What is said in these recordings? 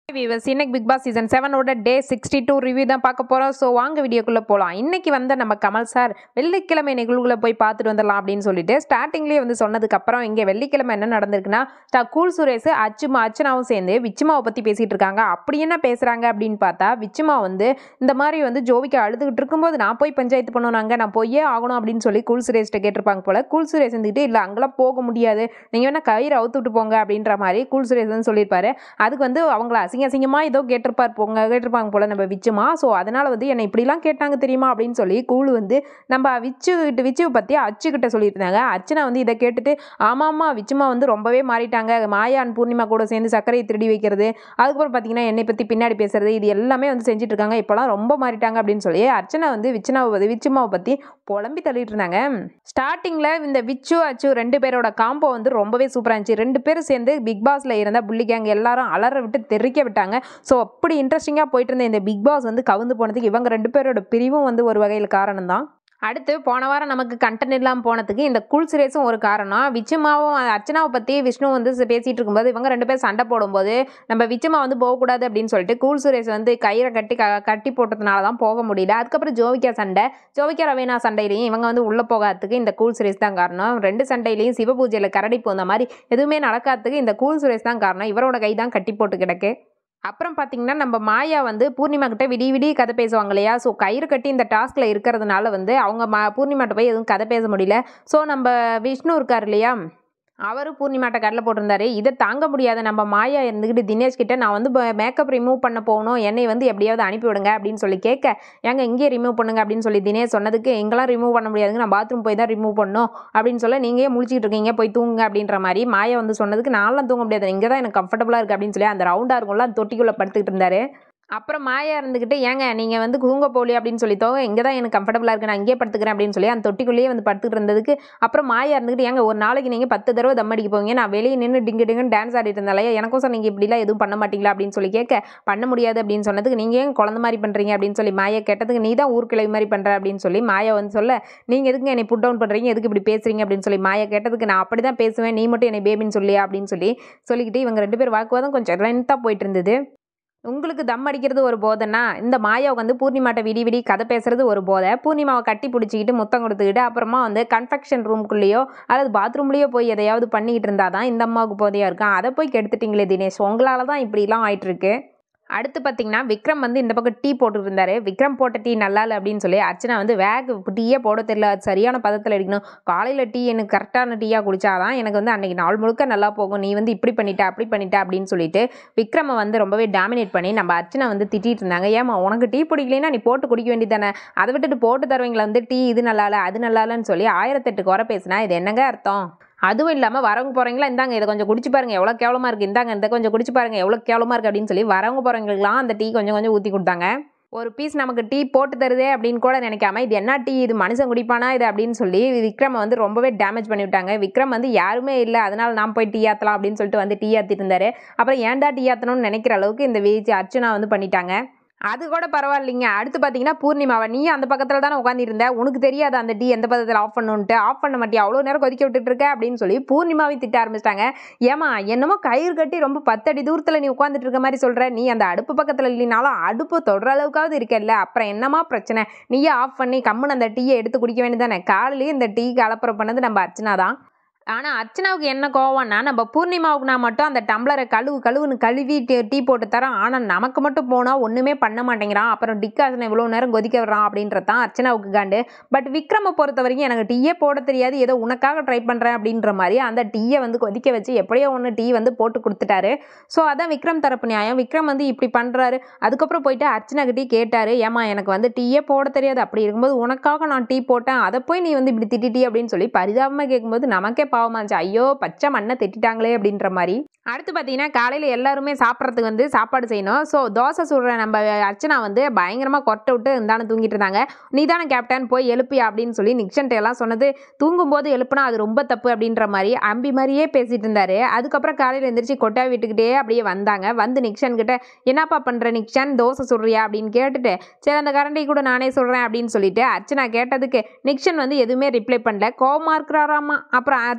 viewers இன்னைக்கு big boss season செவனோட day sixty two review தான் பார்க்க போகிறோம் ஸோ வாங்க வீடியோக்குள்ளே போகலாம் இன்னைக்கு வந்து நம்ம கமல் சார் வெள்ளிக்கிழமை நிகழ்வுகளை போய் பார்த்துட்டு வந்துடலாம் அப்படின்னு சொல்லிட்டு ஸ்டார்டிங்லேயே வந்து சொன்னதுக்கப்புறம் இங்கே வெள்ளிக்கிழமை என்ன நடந்திருக்குன்னா ஸ்டா கூல் சுரேஷ் அச்சுமா அர்ச்சனாவும் சேர்ந்து விச்சுமாவை பற்றி பேசிகிட்டு இருக்காங்க அப்படி என்ன பேசுகிறாங்க அப்படின்னு பார்த்தா விச்சுமா வந்து இந்த மாதிரி வந்து ஜோவிக்கு அழுதுகிட்டு இருக்கும்போது நான் போய் பஞ்சாயத்து பண்ணுவாங்க நான் போயே ஆகணும் அப்படின்னு சொல்லி கூல் சுரேஷ்கிட்ட கேட்டிருப்பாங்க போல கூல் சுரேஷ் இருந்துக்கிட்டு இல்லை அங்கெல்லாம் போக முடியாது நீங்கள் வேணால் கயிறு அவுத்து விட்டு போங்க அப்படின்ற மாதிரி கூல் சுரேஷ் வந்து சொல்லியிருப்பாரு அதுக்கு வந்து அவங்கள அசிங்க அசிங்கமாக ஏதோ கேட்டிருப்பார் போங்க கேட்டிருப்பாங்க போல நம்ம விச்சுமா ஸோ அதனால் வந்து என்னை இப்படிலாம் கேட்டாங்க தெரியுமா அப்படின்னு சொல்லி கூழு வந்து நம்ம விச்சு கிட்ட விச்சுவை பற்றி அச்சுக்கிட்ட சொல்லியிருந்தாங்க அர்ச்சனா வந்து இதை கேட்டுட்டு ஆமாம்மா விச்சுமா வந்து ரொம்பவே மாறிட்டாங்க மாயான் பூர்ணிமா கூட சேர்ந்து சர்க்கரையை திருடி வைக்கிறது அதுக்கப்புறம் பார்த்தீங்கன்னா என்னை பற்றி பின்னாடி பேசுறது இது எல்லாமே வந்து செஞ்சுட்டு இருக்காங்க இப்போலாம் ரொம்ப மாறிட்டாங்க அப்படின்னு சொல்லி அர்ச்சனா வந்து விச்சுனாவை பத்தி- விச்சுமாவை பற்றி புலம்பி தள்ளிட்டு இருந்தாங்க ஸ்டார்டிங்கில் இந்த விச்சு அச்சு ரெண்டு பேரோட காம்போ வந்து ரொம்பவே சூப்பராக இருந்துச்சு ரெண்டு பேரும் சேர்ந்து பிக் பாஸில் இருந்த புள்ளி கேங் எல்லாரும் அலற விட்டு தெறிக்க விட்டாங்க ஸோ அப்படி இன்ட்ரெஸ்டிங்காக போயிட்டு இருந்த இந்த பிக் பாஸ் வந்து கவுந்து போனதுக்கு இவங்க ரெண்டு பேரோட பிரிவும் வந்து ஒரு வகையில் காரணம் தான் அடுத்து போன வாரம் நமக்கு கண்டென்ட் இல்லாமல் போனதுக்கு இந்த குல் சுரேஷும் ஒரு காரணம் விச்சுமாவும் அர்ச்சனாவை பற்றி விஷ்ணு வந்து ச- பேசிட்டு இருக்கும்போது இவங்க ரெண்டு பேரும் சண்டை போடும்போது நம்ம விச்சுமா வந்து போகக்கூடாது அப்படின்னு சொல்லிட்டு கூல் சுரேஷ் வந்து கயிறை கட்டி க கட்டி போட்டதுனால தான் போக முடியல அதுக்கப்புறம் ஜோவிகா சண்டை ஜோவிகா ரவீனா சண்டையிலையும் இவங்க வந்து உள்ளே போகாததுக்கு இந்த கூல் சுரேஷ் தான் காரணம் ரெண்டு சண்டையிலையும் சிவபூஜையில் கரடி போந்த மாதிரி எதுவுமே நடக்காததுக்கு இந்த கூல் சுரேஷ் தான் காரணம் இவரோட கை தான் கட்டி போட்டு கிடக்கு அப்புறம் பார்த்தீங்கன்னா நம்ம மாயா வந்து பூர்ணிமா கிட்ட விடிய விடிய கதை பேசுவாங்க இல்லையா ஸோ கயிறு கட்டி இந்த டாஸ்கில் இருக்கிறதுனால வந்து அவங்க மா பூர்ணிமாட்ட போய் எதுவும் கதை பேச முடியல ஸோ நம்ம விஷ்ணு இருக்கார் இல்லையா அவரும் பூர்ணிமாட்ட கடலை போட்டிருந்தாரு இதை தாங்க முடியாத நம்ம மாயா இருந்துக்கிட்டு தினேஷ் கிட்ட நான் வந்து மேக்கப் ரிமூவ் பண்ண போகணும் என்னை வந்து எப்படியாவது அனுப்பி விடுங்க அப்படின்னு சொல்லி கேட்க ஏங்க இங்கேயே ரிமூவ் பண்ணுங்க அப்படின்னு சொல்லி தினேஷ் சொன்னதுக்கு எங்கெல்லாம் ரிமூவ் பண்ண முடியாதுங்க நான் பாத்ரூம் போய் தான் ரிமூவ் பண்ணணும் அப்படின்னு சொல்ல நீங்கள் ஏன் முழிச்சிட்டு இருக்கீங்க போய் தூங்குங்க அப்படின்ற மாதிரி மாயா வந்து சொன்னதுக்கு நான்லாம் தூங்க முடியாது இங்கே தான் எனக்கு கம்ஃபர்டபுளாக இருக்குது அப்படின்னு சொல்லி அந்த ரவுண்டாக இருக்கும்ல அந்த தொட்டிக்குள்ளே படுத்துக்கிட்டு இருந்தாரு அப்புறம் மாயா இருந்துக்கிட்டு ஏங்க நீங்கள் வந்து தூங்க போலி அப்படின்னு சொல்லி தோங்க இங்கே தான் எனக்கு கம்ஃபர்டபுளாக இருக்குது நான் இங்கேயே படுத்துக்கிறேன் அப்படின்னு சொல்லி அந்த தொட்டிக்குள்ளேயே வந்து படுத்துக்கிட்டு இருந்ததுக்கு அப்புறம் மாயா இருந்துக்கிட்டு ஏங்க ஒரு நாளைக்கு நீங்கள் பத்து தடவை தம் அடிக்க போவீங்க நான் வெளியே நின்று டிங்கு டிங்குன்னு டான்ஸ் ஆடிட்டு இருந்தாலே எனக்கும் சார் நீங்கள் இப்படிலாம் எதுவும் பண்ண மாட்டீங்களா அப்படின்னு சொல்லி கேட்க பண்ண முடியாது அப்படின்னு சொன்னதுக்கு நீங்கள் ஏன் குழந்த மாதிரி பண்ணுறீங்க அப்படின்னு சொல்லி மாயா கேட்டதுக்கு நீ தான் ஊர்க்கிழமை மாதிரி பண்ணுற அப்படின்னு சொல்லி மாயா வந்து சொல்ல நீங்கள் எதுக்கு என்னை புட் டவுன் பண்ணுறீங்க எதுக்கு இப்படி பேசுறீங்க அப்படின்னு சொல்லி மாயா கேட்டதுக்கு நான் அப்படி தான் பேசுவேன் நீ மட்டும் என்னை பேபின்னு சொல்லியா அப்படின்னு சொல்லி சொல்லிக்கிட்டு இவங்க ரெண்டு பேர் வாக்குவாதம் கொஞ்சம் லென்த்தாக போயிட்டு இருந்தது உங்களுக்கு தம் அடிக்கிறது ஒரு போதைன்னா இந்த மாயாவுக்கு வந்து பூர்ணிமாட்ட விடி விடி கதை பேசுறது ஒரு போதை பூர்ணிமாவை கட்டி பிடிச்சிக்கிட்டு முத்தம் கொடுத்துக்கிட்டு அப்புறமா வந்து கன்ஃபெக்ஷன் ரூம்குள்ளேயோ அல்லது பாத்ரூம்லேயோ போய் எதையாவது பண்ணிக்கிட்டு இருந்தால் தான் இந்த அம்மாவுக்கு போதையாக இருக்கும் அதை போய் கெடுத்துட்டீங்களே தினேஷ் உங்களால தான் இப்படிலாம் ஆயிட்டு இருக்கு அடுத்து பார்த்தீங்கன்னா விக்ரம் வந்து இந்த பக்கம் டீ போட்டுட்டு இருந்தாரு விக்ரம் போட்ட டீ நல்லா இல்லை அப்படின்னு சொல்லி அர்ச்சனா வந்து வேக டீயே போட தெரியல அது சரியான பதத்தில் அடிக்கணும் காலையில் டீ எனக்கு கரெக்டான டீயாக குடிச்சாதான் எனக்கு வந்து அன்னைக்கு நாள் முழுக்க நல்லா போகும் நீ வந்து இப்படி பண்ணிட்ட அப்படி பண்ணிட்ட அப்படின்னு சொல்லிட்டு விக்ரமை வந்து ரொம்பவே டாமினேட் பண்ணி நம்ம அர்ச்சனா வந்து திட்டிட்டு இருந்தாங்க ஏமா உனக்கு டீ பிடிக்கலைன்னா நீ போட்டு குடிக்க வேண்டியதானே அதை விட்டுட்டு போட்டு தருவீங்களா வந்து டீ இது நல்லா இல்லை அது நல்லா இல்லைன்னு சொல்லி ஆயிரத்தெட்டு குறை பேசினா இது என்னங்க அர்த்தம் அதுவும் இல்லாமல் வரவங்க போகிறீங்களா இந்தாங்க இதை கொஞ்சம் குடிச்சு பாருங்க எவ்வளோ கேவலமாக இருக்குது இந்தாங்க இதை கொஞ்சம் குடிச்சு பாருங்க எவ்வளோ கேவலமாக இருக்குது அப்படின்னு சொல்லி வரவங்க போகிறவங்களுக்குலாம் அந்த டீ கொஞ்சம் கொஞ்சம் ஊற்றி கொடுத்தாங்க ஒரு பீஸ் நமக்கு டீ போட்டு தருதே அப்படின்னு கூட நினைக்காம இது என்ன டீ இது மனுஷன் குடிப்பானா இது அப்படின்னு சொல்லி விக்ரம் வந்து ரொம்பவே டேமேஜ் பண்ணி விட்டாங்க விக்ரம் வந்து யாருமே இல்லை அதனால நான் போய் டீ ஆற்றலாம் அப்படின்னு சொல்லிட்டு வந்து டீ ஆற்றிட்டு இருந்தாரு அப்புறம் ஏன்டா டீ ஆற்றணும்னு நினைக்கிற அளவுக்கு இந்த வீச்சு அர்ச்சனா வந்து பண்ணிட்டாங்க அது கூட பரவாயில்லைங்க அடுத்து பார்த்தீங்கன்னா பூர்ணிமாவை நீ அந்த பக்கத்தில் தானே உட்காந்துருந்த உனக்கு தெரியாது அந்த டீ எந்த பக்கத்தில் ஆஃப் பண்ணணுன்ட்டு ஆஃப் பண்ண மாட்டியா அவ்வளோ நேரம் கொதிக்க விட்டுட்டு இருக்க அப்படின்னு சொல்லி பூர்ணிமாவை திட்ட ஆரம்பிச்சிட்டாங்க ஏமா என்னமோ கயிறு கட்டி ரொம்ப பத்தடி தூரத்தில் நீ உட்காந்துட்டு இருக்க மாதிரி சொல்கிற நீ அந்த அடுப்பு பக்கத்தில் இல்லைனாலும் அடுப்பு தொடுற அளவுக்காவது இருக்கல்ல அப்புறம் என்னமா பிரச்சனை நீயே ஆஃப் பண்ணி கம்முன்னு அந்த டீயை எடுத்து குடிக்க வேண்டியதானே காலையிலேயே இந்த டீ கலப்புறம் பண்ணது நம்ம அர்ச்சனா தான் ஆனால் அர்ச்சனாவுக்கு என்ன கோவம்னா நம்ம பூர்ணிமாவுக்கு நான் மட்டும் அந்த டம்ளரை கழுவு கழுவுன்னு கழுவி டீ டீ போட்டு தரோம் ஆனால் நமக்கு மட்டும் போனால் ஒன்றுமே பண்ண மாட்டேங்கிறான் அப்புறம் டிக்காசனை இவ்வளோ நேரம் கொதிக்க விடுறான் அப்படின்றது தான் அர்ச்சனாவுக்கு காண்டு பட் விக்ரமை பொறுத்த வரைக்கும் எனக்கு டீயே போட தெரியாது ஏதோ உனக்காக ட்ரை பண்ணுறேன் அப்படின்ற மாதிரி அந்த டீயை வந்து கொதிக்க வச்சு எப்படியோ ஒன்று டீ வந்து போட்டு கொடுத்துட்டாரு ஸோ அதான் விக்ரம் தரப்பு நியாயம் விக்ரம் வந்து இப்படி பண்ணுறாரு அதுக்கப்புறம் போயிட்டு அர்ச்சனா கிட்டே கேட்டார் ஏமா எனக்கு வந்து டீயே போட தெரியாது அப்படி இருக்கும்போது உனக்காக நான் டீ போட்டேன் அதை போய் நீ வந்து இப்படி திட்டிட்டி அப்படின்னு சொல்லி பரிதாபமாக கேட்கும்போது நமக்கே பாவமா இருந்துச்சு ஐயோ பச்சை மண்ணை திட்டிட்டாங்களே அப்படின்ற மாதிரி அடுத்து பார்த்தீங்கன்னா காலையில் எல்லாருமே சாப்பிட்றதுக்கு வந்து சாப்பாடு செய்யணும் ஸோ தோசை சுடுற நம்ம அர்ச்சனா வந்து பயங்கரமாக கொட்டை விட்டு இருந்தாலும் தூங்கிட்டு இருந்தாங்க நீ தானே கேப்டன் போய் எழுப்பியா அப்படின்னு சொல்லி நிக்ஷன்ட்ட எல்லாம் சொன்னது தூங்கும்போது எழுப்புனா அது ரொம்ப தப்பு அப்படின்ற மாதிரி அம்பி மாதிரியே பேசிட்டு இருந்தாரு அதுக்கப்புறம் காலையில் எந்திரிச்சு கொட்டா வீட்டுக்கிட்டே அப்படியே வந்தாங்க வந்து நிக்ஷன் கிட்ட என்னப்பா பண்ணுற நிக்ஷன் தோசை சுடுறியா அப்படின்னு கேட்டுட்டு சரி அந்த கரண்டி கூட நானே சொல்கிறேன் அப்படின்னு சொல்லிட்டு அர்ச்சனா கேட்டதுக்கு நிக்ஷன் வந்து எதுவுமே ரிப்ளை பண்ணல கோவமா இருக்கிறாராமா அப்புறம்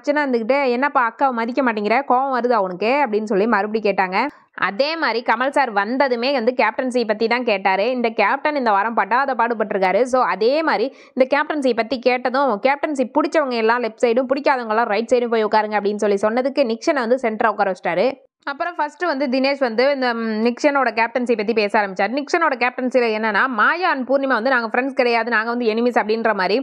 அர்ச்சனா இருந்துக்கிட்டு என்னப்பா அக்காவை மதிக்க மாட்டேங்கிற கோவம் வருது அவனுக்கு அப்படின்னு சொல்லி மறுபடியும் கேட்டாங்க அதே மாதிரி கமல் சார் வந்ததுமே வந்து கேப்டன்சி பற்றி தான் கேட்டார் இந்த கேப்டன் இந்த வாரம் பட்டாத பாடுபட்டிருக்காரு ஸோ அதே மாதிரி இந்த கேப்டன்சி பற்றி கேட்டதும் கேப்டன்சி பிடிச்சவங்க எல்லாம் லெஃப்ட் சைடும் பிடிக்காதவங்க எல்லாம் ரைட் சைடும் போய் உட்காருங்க அப்படின்னு சொல்லி சொன்னதுக்கு நிக்சனை வந்து சென்டராக உட்கார வச்சிட்டாரு அப்புறம் ஃபர்ஸ்ட் வந்து தினேஷ் வந்து இந்த ம், நிக்சனோட கேப்டன்சி பற்றி பேச ஆரம்பிச்சார் நிக்சனோட கேப்டன்சியில் என்னன்னா மாயா அண்ட் பூர்ணிமா வந்து நாங்கள் ஃப்ரெண்ட்ஸ் கிடையாது நாங்கள் வந்து எனிமிஸ் அப்படின்ற மாதிரி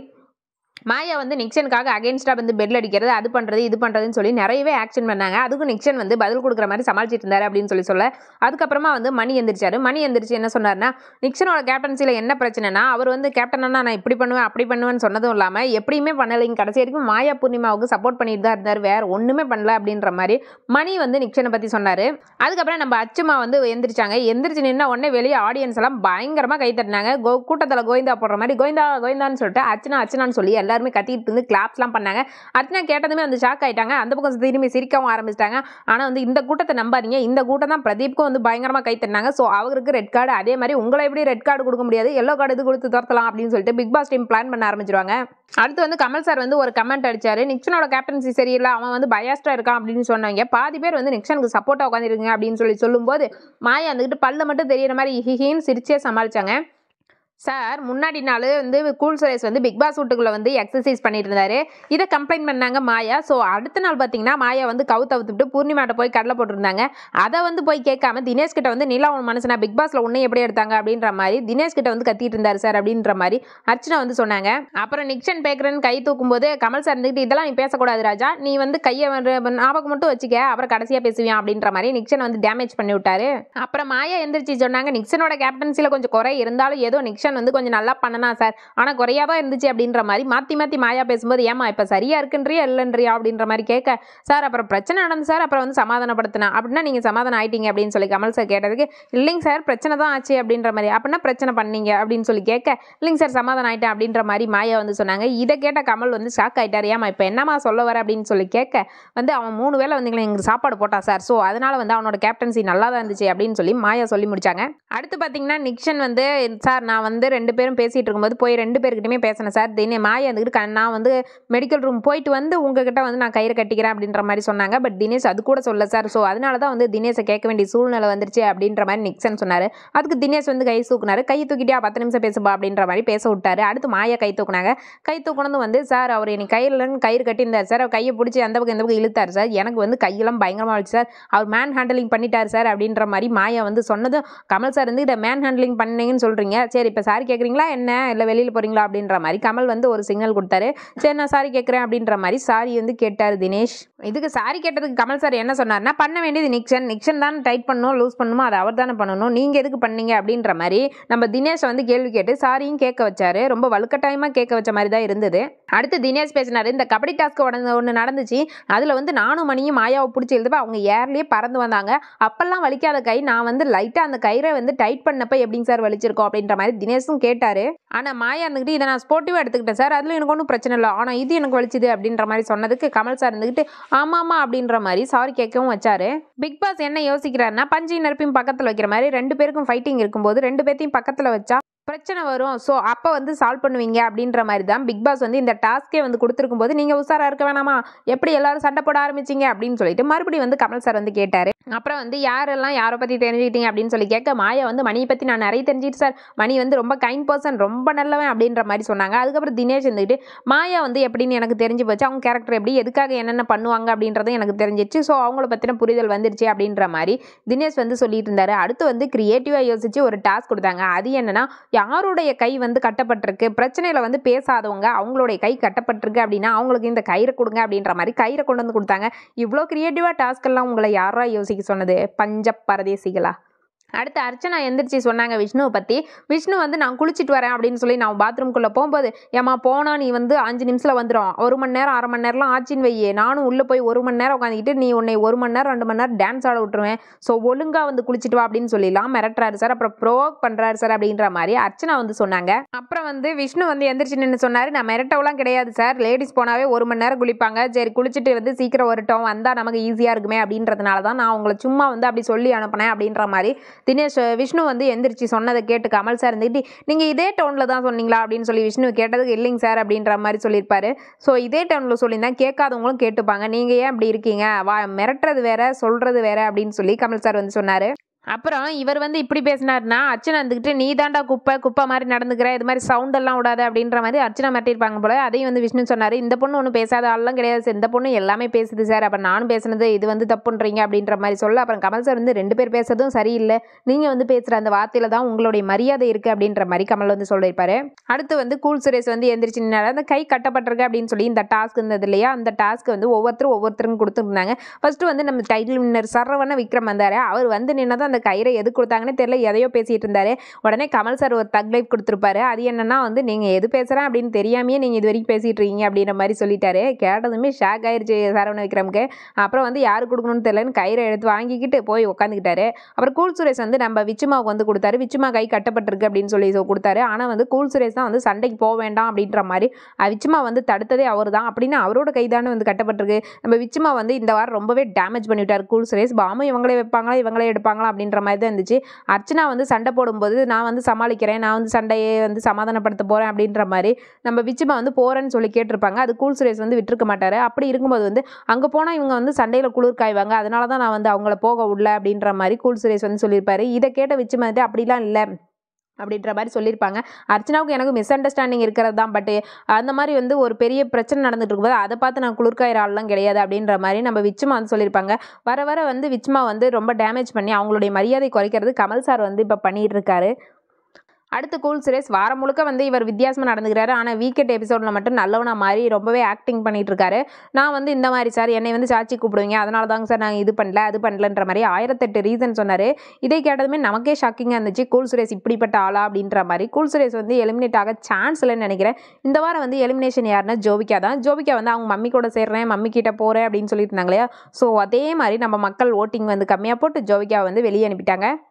மாயா வந்து நிக்சனுக்காக அகேன்ஸ்டாக வந்து பெல் அடிக்கிறது அது பண்ணுறது இது பண்ணுறதுன்னு சொல்லி நிறையவே ஆக்ஷன் பண்ணாங்க அதுக்கும் நிக்சன் வந்து பதில் கொடுக்குற மாதிரி சமாளிச்சிட்டு இருந்தாரு அப்படின்னு சொல்லி சொல்ல அதுக்கப்புறமா வந்து மணி எந்திரிச்சாரு மணி எந்திரிச்சு என்ன சொன்னார்னா நிக்சனோட கேப்டன்சியில் என்ன பிரச்சனைனா அவர் வந்து கேப்டனா நான் இப்படி பண்ணுவேன் அப்படி பண்ணுவேன்னு சொன்னதும் இல்லாமல் எப்படியுமே பண்ணலைங்க கடைசி வரைக்கும் மாயா பூர்ணிமாவுக்கு சப்போர்ட் பண்ணிட்டு தான் இருந்தார் வேற ஒன்றுமே பண்ணல அப்படின்ற மாதிரி மணி வந்து நிக்சனை பற்றி சொன்னார் அதுக்கப்புறம் நம்ம அச்சுமா வந்து எந்திரிச்சாங்க எந்திரிச்சு நின்ன உடனே வெளியே ஆடியன்ஸ் எல்லாம் பயங்கரமாக கை தட்டினாங்க கோ கூட்டத்தில் கோவிந்தா போடுற மாதிரி கோவிந்தா கோவிந்தான்னு சொல்லிட்டு அர்ச்சனா அர்ச்சனான்னு சொல்லி எல்லாருமே கத்திட்டு இருந்து கிளாப்ஸ்லாம் பண்ணாங்க அர்ச்சனா கேட்டதுமே வந்து ஷாக் ஆயிட்டாங்க அந்த பக்கம் திரும்பி சிரிக்கவும் ஆரம்பிச்சிட்டாங்க ஆனால் வந்து இந்த கூட்டத்தை நம்பாதீங்க இந்த கூட்டம் தான் பிரதீப்க்கும் வந்து பயங்கரமாக கை தட்டினாங்க ஸோ அவருக்கு ரெட் கார்டு அதே மாதிரி உங்களை எப்படி ரெட் கார்டு கொடுக்க முடியாது எல்லோ கார்டு இது கொடுத்து துரத்தலாம் அப்படின்னு சொல்லிட்டு பிக் பாஸ் டீம் பிளான் பண்ண ஆரம்பிச்சிருவாங்க அடுத்து வந்து கமல் சார் வந்து ஒரு கமெண்ட் அடிச்சாரு நிக்சனோட கேப்டன்சி சரியில்லை அவன் வந்து பயாஸ்டா இருக்கான் அப்படின்னு சொன்னாங்க பாதி பேர் வந்து நிக்சனுக்கு சப்போர்ட்டா உட்காந்துருங்க அப்படின்னு சொல்லி சொல்லும்போது மாயா வந்துக்கிட்டு பல்ல மட்டும் தெரியற மாதிரி ஹிஹின்னு சிரிச்சே சமாளிச்சாங்க சார் முன்னாடி நாள் வந்து கூல் சுரேஷ் வந்து பிக் பாஸ் வீட்டுக்குள்ளே வந்து எக்ஸசைஸ் பண்ணிட்டு இருந்தாரு இதை கம்ப்ளைண்ட் பண்ணாங்க மாயா ஸோ அடுத்த நாள் பார்த்தீங்கன்னா மாயா வந்து கவுத்து அவுத்துட்டு பூர்ணிமாட்ட போய் கடலை போட்டிருந்தாங்க அதை வந்து போய் கேட்காம தினேஷ் கிட்ட வந்து நிலா உன் மனசுனா பிக் பாஸ்ல உன்னை எப்படி எடுத்தாங்க அப்படின்ற மாதிரி தினேஷ் கிட்ட வந்து கத்திட்டு இருந்தாரு சார் அப்படின்ற மாதிரி அர்ச்சனா வந்து சொன்னாங்க அப்புறம் நிக்சன் பேக்கரன் கை தூக்கும்போது கமல் சார் இருந்துக்கிட்டு இதெல்லாம் நீ பேசக்கூடாது ராஜா நீ வந்து கையை வந்து ஞாபகம் மட்டும் வச்சுக்க அப்புறம் கடைசியாக பேசுவியான் அப்படின்ற மாதிரி நிக்சன் வந்து டேமேஜ் பண்ணி விட்டாரு அப்புறம் மாயா எந்திரிச்சு சொன்னாங்க நிக்சனோட கேப்டன்சியில் கொஞ்சம் குறை இருந்தாலும் ஏதோ நிக்சன் வந்து கொஞ்சம் நல்லா பண்ணனா சார் ஆனால் குறையா தான் இருந்துச்சு அப்படின்ற மாதிரி மாற்றி மாற்றி மாயா பேசும்போது ஏமா இப்போ சரியா இருக்குன்றியா இல்லைன்றியா அப்படின்ற மாதிரி கேட்க சார் அப்புறம் பிரச்சனை நடந்து சார் அப்புறம் வந்து சமாதானப்படுத்தினா அப்படின்னா நீங்கள் சமாதானம் ஆயிட்டீங்க அப்படின்னு சொல்லி கமல் சார் கேட்டதுக்கு இல்லைங்க சார் பிரச்சனை தான் ஆச்சு அப்படின்ற மாதிரி அப்படின்னா பிரச்சனை பண்ணீங்க அப்படின்னு சொல்லி கேட்க இல்லைங்க சார் சமாதானம் ஆயிட்டேன் அப்படின்ற மாதிரி மாயா வந்து சொன்னாங்க இதை கேட்ட கமல் வந்து ஷாக் ஆயிட்டார் ஏமா இப்போ என்னம்மா சொல்ல வர அப்படின்னு சொல்லி கேட்க வந்து அவன் மூணு வேளை வந்து எங்களுக்கு சாப்பாடு போட்டான் சார் ஸோ அதனால வந்து அவனோட கேப்டன்சி நல்லா தான் இருந்துச்சு அப்படின்னு சொல்லி மாயா சொல்லி முடிச்சாங்க அடுத்து பார்த்தீங்கன்னா நிக்ஷன் வந்து சார் நான் வந்து ரெண்டு பேரும் பேசிட்டு இருக்கும்போது போய் ரெண்டு பேர்கிட்டயுமே பேசினேன் சார் தினே மாயா இருந்துக்கிட்டு க- நான் வந்து மெடிக்கல் ரூம் போயிட்டு வந்து உங்ககிட்ட வந்து நான் கயிறு கட்டிக்கிறேன் அப்படின்ற மாதிரி சொன்னாங்க பட் தினேஷ் அது கூட சொல்ல சார் ஸோ அதனால தான் வந்து தினேஷை கேட்க வேண்டிய சூழ்நிலை வந்துருச்சு அப்படின்ற மாதிரி நிக்சன் சொன்னார் அதுக்கு தினேஷ் வந்து கை தூக்குனாரு கையை தூக்கிட்டியா பத்து நிமிஷம் பேசுப்பா அப்படின்ற மாதிரி பேச விட்டாரு அடுத்து மாயா கை தூக்குனாங்க கை தூக்குனது வந்து சார் அவர் எனக்கு கையிலன்னு கயிறு கட்டியிருந்தார் சார் அவர் கையை பிடிச்சி அந்த பக்கம் இந்த பக்கம் இழுத்தார் சார் எனக்கு வந்து கையெல்லாம் பயங்கரமாக ஆச்சு சார் அவர் மேன் ஹேண்டலிங் பண்ணிட்டார் சார் அப்படின்ற மாதிரி மாயா வந்து சொன்னதும் கமல் சார் வந்து இதை மேன் ஹேண்டலிங் பண்ணீங்கன்னு சொல்கிறீங்க சரி இப்போ சாரி கேட்குறீங்களா என்ன இல்லை வெளியில் போகிறீங்களா அப்படின்ற மாதிரி கமல் வந்து ஒரு சிக்னல் கொடுத்தாரு சரி நான் சாரி கேட்குறேன் அப்படின்ற மாதிரி சாரி வந்து கேட்டார் தினேஷ் இதுக்கு சாரி கேட்டதுக்கு கமல் சார் என்ன சொன்னார்னா பண்ண வேண்டியது நிக்சன் நிக்சன் தான் டைட் பண்ணணும் லூஸ் பண்ணணுமோ அதை அவர் தானே பண்ணணும் நீங்கள் எதுக்கு பண்ணீங்க அப்படின்ற மாதிரி நம்ம தினேஷ் வந்து கேள்வி கேட்டு சாரியும் கேட்க வச்சாரு ரொம்ப வலுக்கட்டாயமாக கேட்க வச்ச மாதிரி தான் இருந்தது அடுத்து தினேஷ் பேசினாரு இந்த கபடி டாஸ்க் ஒன்று நடந்துச்சு அதில் வந்து நானும் மணியும் மாயாவை பிடிச்சி எழுதப்ப அவங்க ஏர்லேயே பறந்து வந்தாங்க அப்பெல்லாம் வலிக்காத கை நான் வந்து லைட்டாக அந்த கயிறை வந்து டைட் பண்ணப்ப எப்படிங்க சார் வலிச்சிருக்கோம் அப்படின்ற மாதிரி தினேஷும் கேட்டார் ஆனால் மாயா இருந்துக்கிட்டு இதை நான் ஸ்போர்ட்டிவாக எடுத்துக்கிட்டேன் சார் அதில் எனக்கு ஒன்றும் பிரச்சனை இல்லை ஆனால் இது எனக்கு வலிச்சுது அப்படின்ற மாதிரி சொன்னதுக்கு கமல் சார் இருந்துக்கிட்டு ஆமாமா அப்படின்ற மாதிரி சாரி கேட்கவும் வச்சாரு பிக் பாஸ் என்ன யோசிக்கிறாருன்னா பஞ்சையும் நெருப்பையும் பக்கத்தில் வைக்கிற மாதிரி ரெண்டு பேருக்கும் ஃபைட்டிங் இருக்கும்போது ரெண்டு பேர்த்தையும் பக்கத்தில் வச்சா பிரச்சனை வரும் ஸோ அப்போ வந்து சால்வ் பண்ணுவீங்க அப்படின்ற மாதிரி தான் பிக் பாஸ் வந்து இந்த டாஸ்க்கே வந்து கொடுத்துருக்கும் போது நீங்கள் உஷாராக இருக்க வேணாமா எப்படி எல்லாரும் சண்டை போட ஆரம்பிச்சீங்க அப்படின்னு சொல்லிட்டு மறுபடியும் வந்து கமல் சார் வந்து கேட்டார் அப்புறம் வந்து யாரெல்லாம் யாரை பற்றி தெரிஞ்சுக்கிட்டீங்க அப்படின்னு சொல்லி கேட்க மாயா வந்து மணியை பற்றி நான் நிறைய தெரிஞ்சுக்கிட்டு சார் மணி வந்து ரொம்ப கைண்ட் பர்சன் ரொம்ப நல்லவன் அப்படின்ற மாதிரி சொன்னாங்க அதுக்கப்புறம் தினேஷ் இருந்துக்கிட்டு மாயா வந்து எப்படின்னு எனக்கு தெரிஞ்சு போச்சு அவங்க கேரக்டர் எப்படி எதுக்காக என்னென்ன பண்ணுவாங்க அப்படின்றதும் எனக்கு தெரிஞ்சிச்சு ஸோ அவங்கள பற்றின புரிதல் வந்துருச்சு அப்படின்ற மாதிரி தினேஷ் வந்து சொல்லிட்டு இருந்தாரு அடுத்து வந்து கிரியேட்டிவாக யோசிச்சு ஒரு டாஸ்க் கொடுத்தாங்க அது என்னன்னா யாருடைய கை வந்து கட்டப்பட்டிருக்கு பிரச்சனையில் வந்து பேசாதவங்க அவங்களுடைய கை கட்டப்பட்டிருக்கு அப்படின்னா அவங்களுக்கு இந்த கயிறை கொடுங்க அப்படின்ற மாதிரி கயிறை கொண்டு வந்து கொடுத்தாங்க இவ்வளோ கிரியேட்டிவாக டாஸ்க் எல்லாம் உங்களை யாரா யோசிக்க சொன்னது பஞ்ச பரதேசிகளா அடுத்து அர்ச்சனா எந்திரிச்சு சொன்னாங்க விஷ்ணுவை பற்றி விஷ்ணு வந்து நான் குளிச்சிட்டு வரேன் அப்படின்னு சொல்லி நான் பாத்ரூம்குள்ளே போகும்போது ஏம்மா போனா நீ வந்து அஞ்சு நிமிஷத்தில் வந்துடும் ஒரு மணி நேரம் அரை மணி நேரம்லாம் ஆச்சின்னு வையே நானும் உள்ளே போய் ஒரு மணி நேரம் உட்காந்துக்கிட்டு நீ உன்னை ஒரு மணி நேரம் ரெண்டு மணி நேரம் டான்ஸ் ஆட விட்டுருவேன் ஸோ ஒழுங்காக வந்து குளிச்சிட்டு வா அப்படின்னு சொல்லிடலாம் மிரட்டுறாரு சார் அப்புறம் ப்ரோக் பண்ணுறாரு சார் அப்படின்ற மாதிரி அர்ச்சனா வந்து சொன்னாங்க அப்புறம் வந்து விஷ்ணு வந்து எந்திரிச்சு நின்று சொன்னார் நான் மிரட்டவெல்லாம் கிடையாது சார் லேடிஸ் போனாவே ஒரு மணி நேரம் குளிப்பாங்க சரி குளிச்சுட்டு வந்து சீக்கிரம் வரட்டும் வந்தால் நமக்கு ஈஸியாக இருக்குமே அப்படின்றதுனால தான் நான் உங்களை சும்மா வந்து அப்படி சொல்லி அனுப்பினேன் அப்படின்ற மாதிரி தினேஷ் விஷ்ணு வந்து எந்திரிச்சு சொன்னதை கேட்டு கமல் சார் இருந்துக்கிட்டு நீங்கள் இதே டோனில் தான் சொன்னீங்களா அப்படின்னு சொல்லி விஷ்ணு கேட்டதுக்கு இல்லைங்க சார் அப்படின்ற மாதிரி சொல்லியிருப்பாரு ஸோ இதே டோனில் சொல்லியிருந்தா கேட்காதவங்களும் கேட்டுப்பாங்க நீங்கள் ஏன் அப்படி இருக்கீங்க வா மிரட்டுறது வேற சொல்கிறது வேற அப்படின்னு சொல்லி கமல் சார் வந்து சொன்னார் அப்புறம் இவர் வந்து இப்படி பேசினார்னா அர்ச்சனா இருந்துக்கிட்டு நீ தாண்டா குப்பை குப்பை மாதிரி நடந்துக்கிற இது மாதிரி சவுண்ட் எல்லாம் விடாத அப்படின்ற மாதிரி அர்ச்சனா மிரட்டியிருப்பாங்க போல அதையும் வந்து விஷ்ணு சொன்னார் இந்த பொண்ணு ஒன்றும் பேசாத ஆள்லாம் கிடையாது சார் இந்த பொண்ணு எல்லாமே பேசுது சார் அப்போ நானும் பேசுனது இது வந்து தப்புன்றீங்க அப்படின்ற மாதிரி சொல்ல அப்புறம் கமல் சார் வந்து ரெண்டு பேர் பேசுறதும் சரியில்லை நீங்கள் வந்து பேசுகிற அந்த வார்த்தையில் தான் உங்களுடைய மரியாதை இருக்குது அப்படின்ற மாதிரி கமல் வந்து சொல்லியிருப்பாரு அடுத்து வந்து கூல் சுரேஷ் வந்து எந்திரிச்சு நின்னாரு அந்த கை கட்டப்பட்டிருக்கு அப்படின்னு சொல்லி இந்த டாஸ்க் இருந்தது இல்லையா அந்த டாஸ்க் வந்து ஒவ்வொருத்தரும் ஒவ்வொருத்தரும் கொடுத்துருந்தாங்க ஃபர்ஸ்ட் வந்து நம்ம டைட்டில் வின்னர் சரவண விக்ரம் வந்தார் அவர் வந்து நின்னதும் அந்த கயிறை எது கொடுத்தாங்கன்னு தெரியல எதையோ பேசிட்டு இருந்தாரு உடனே கமல் சார் ஒரு தக் லைஃப் கொடுத்துருப்பாரு அது என்னன்னா வந்து நீங்கள் எது பேசுகிறேன் அப்படின்னு தெரியாமையே நீங்கள் இது வரைக்கும் பேசிட்டு இருக்கீங்க அப்படின்ற மாதிரி சொல்லிட்டாரு கேட்டதுமே ஷாக் ஆயிருச்சு சரவண விக்ரமுக்கு அப்புறம் வந்து யாரு கொடுக்கணும்னு தெரியலன்னு கயிறை எடுத்து வாங்கிக்கிட்டு போய் உட்காந்துக்கிட்டாரு அப்புறம் கூல் சுரேஷ் வந்து நம்ம விச்சுமாவுக்கு வந்து கொடுத்தாரு விச்சுமா கை கட்டப்பட்டிருக்கு அப்படின்னு சொல்லி சொ- கொடுத்தாரு ஆனால் வந்து கூல் சுரேஷ் தான் வந்து சண்டைக்கு போக வேண்டாம் அப்படின்ற மாதிரி அஹ் விச்சுமா வந்து தடுத்ததே அவர் தான் அப்படின்னு அவரோட கை தானே வந்து கட்டப்பட்டிருக்கு நம்ம விச்சுமா வந்து இந்த வாரம் ரொம்பவே டேமேஜ் பண்ணிவிட்டார் கூல் சுரேஷ் பாமு இவங்களே வைப்பாங்களா இவங்களே எடுப்பாங்களா அப்படின்ற மாதிரி தான் இருந்துச்சு அர்ச்சனா வந்து சண்டை போடும்போது நான் வந்து சமாளிக்கிறேன் நான் வந்து சண்டையை வந்து சமாதானப்படுத்த போகிறேன் அப்படின்ற மாதிரி நம்ம விச்சுமா வந்து போகிறேன்னு சொல்லி கேட்டிருப்பாங்க அது கூல் சுரேஷ் வந்து விட்டுருக்க மாட்டார் அப்படி இருக்கும்போது வந்து அங்கே போனால் இவங்க வந்து சண்டையில் குளிர் காய்வாங்க அதனால தான் நான் வந்து அவங்கள போக விடல அப்படின்ற மாதிரி கூல் சுரேஷ் வந்து சொல்லியிருப்பாரு இதை கேட்ட விச்சுமா வந்து அப்படிலாம் இல்லை அப்படின்ற மாதிரி சொல்லியிருப்பாங்க அர்ச்சனாவுக்கு எனக்கு மிஸ் அண்டர்ஸ்டாண்டிங் இருக்கிறது தான் பட் அந்த மாதிரி வந்து ஒரு பெரிய பிரச்சனை நடந்துட்டு இருக்கும்போது அதை பார்த்து நான் குளிர்காயிற ஆள்லாம் கிடையாது அப்படின்ற மாதிரி நம்ம விச்சுமா வந்து சொல்லியிருப்பாங்க வர வர வந்து விச்சுமா வந்து ரொம்ப டேமேஜ் பண்ணி அவங்களுடைய மரியாதை குறைக்கிறது கமல் சார் வந்து இப்போ பண்ணிட்டு இருக்காரு அடுத்து கூல் சுரேஷ் வாரம் முழுக்க வந்து இவர் வித்தியாசமாக நடந்துக்கிறாரு ஆனால் வீக்கெட் எபிசோடில் மட்டும் நல்லவனா மாதிரி ரொம்பவே ஆக்டிங் பண்ணிட்டு இருக்காரு நான் வந்து இந்த மாதிரி சார் என்னை வந்து சாட்சி கூப்பிடுவீங்க அதனால தாங்க சார் நாங்கள் இது பண்ணல அது பண்ணலன்ற மாதிரி ஆயிரத்தெட்டு ரீசன் சொன்னார் இதை கேட்டதுமே நமக்கே ஷாக்கிங்காக இருந்துச்சு கூல் சுரேஷ் இப்படிப்பட்ட ஆளா அப்படின்ற மாதிரி கூல் சுரேஷ் வந்து எலிமினேட் ஆக சான்ஸ் இல்லைன்னு நினைக்கிறேன் இந்த வாரம் வந்து எலிமினேஷன் யாருன்னா ஜோபிகா தான் ஜோபிகா வந்து அவங்க மம்மி கூட சேர்றேன் மம்மி கிட்ட போகிறேன் அப்படின்னு சொல்லிட்டு இருந்தாங்க இல்லையா ஸோ அதே மாதிரி நம்ம மக்கள் ஓட்டிங் வந்து கம்மியாக போட்டு ஜோபிகா வந்து வெளியே அனுப்பிட்டாங்க